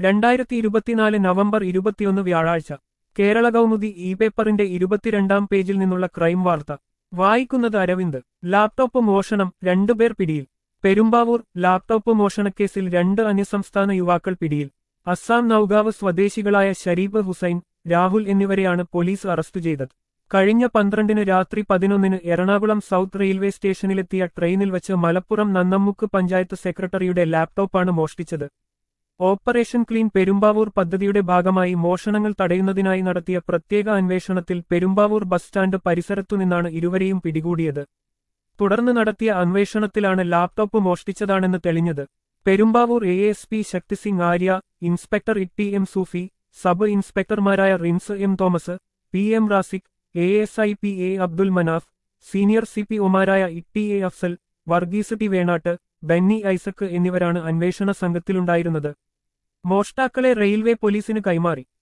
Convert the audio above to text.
രണ്ടായിരത്തി ഇരുപത്തിനാല് നവംബർ ഇരുപത്തിയൊന്ന് വ്യാഴാഴ്ച കേരള കൗമുദി ഇ പേപ്പറിന്റെ ഇരുപത്തിരണ്ടാം പേജിൽ നിന്നുള്ള ക്രൈം വാർത്ത വായിക്കുന്നത് അരവിന്ദ് ലാപ്ടോപ്പ് മോഷണം രണ്ടുപേർ പിടിയിൽ പെരുമ്പാവൂർ ലാപ്ടോപ്പ് മോഷണക്കേസിൽ രണ്ട് അന്യസംസ്ഥാന യുവാക്കൾ പിടിയിൽ അസ്സാം നൌഗാവ് സ്വദേശികളായ ഷരീഫ് ഹുസൈൻ രാഹുൽ എന്നിവരെയാണ് പോലീസ് അറസ്റ്റ് ചെയ്തത് കഴിഞ്ഞ പന്ത്രണ്ടിന് രാത്രി പതിനൊന്നിന് എറണാകുളം സൗത്ത് റെയിൽവേ സ്റ്റേഷനിലെത്തിയ ട്രെയിനിൽ വച്ച് മലപ്പുറം നന്നമ്മുക്ക് പഞ്ചായത്ത് സെക്രട്ടറിയുടെ ലാപ്ടോപ്പാണ് മോഷ്ടിച്ചത് ഓപ്പറേഷൻ ക്ലീൻ പെരുമ്പാവൂർ പദ്ധതിയുടെ ഭാഗമായി മോഷണങ്ങൾ തടയുന്നതിനായി നടത്തിയ പ്രത്യേക അന്വേഷണത്തിൽ പെരുമ്പാവൂർ ബസ് സ്റ്റാൻഡ് പരിസരത്തുനിന്നാണ് ഇരുവരെയും പിടികൂടിയത് തുടർന്ന് നടത്തിയ അന്വേഷണത്തിലാണ് ലാപ്ടോപ്പ് മോഷ്ടിച്ചതാണെന്ന് തെളിഞ്ഞത് Perumbavoor A S P Shakti Singh Arya inspector E M Sufi sub ഇൻസ്പെക്ടർമാരായ Rins M Thomas P M Rasiq A S I P A Abdul Manaf senior C P ഒമാരായ ഇട്ടി എ അഫ്സൽ വർഗീസ് ടി വേണാട്ട് ബെന്നി ഐസക് എന്നിവരാണ് അന്വേഷണ സംഘത്തിലുണ്ടായിരുന്നത് മോഷ്ടാക്കളെ റെയിൽവേ പോലീസിന് കൈമാറി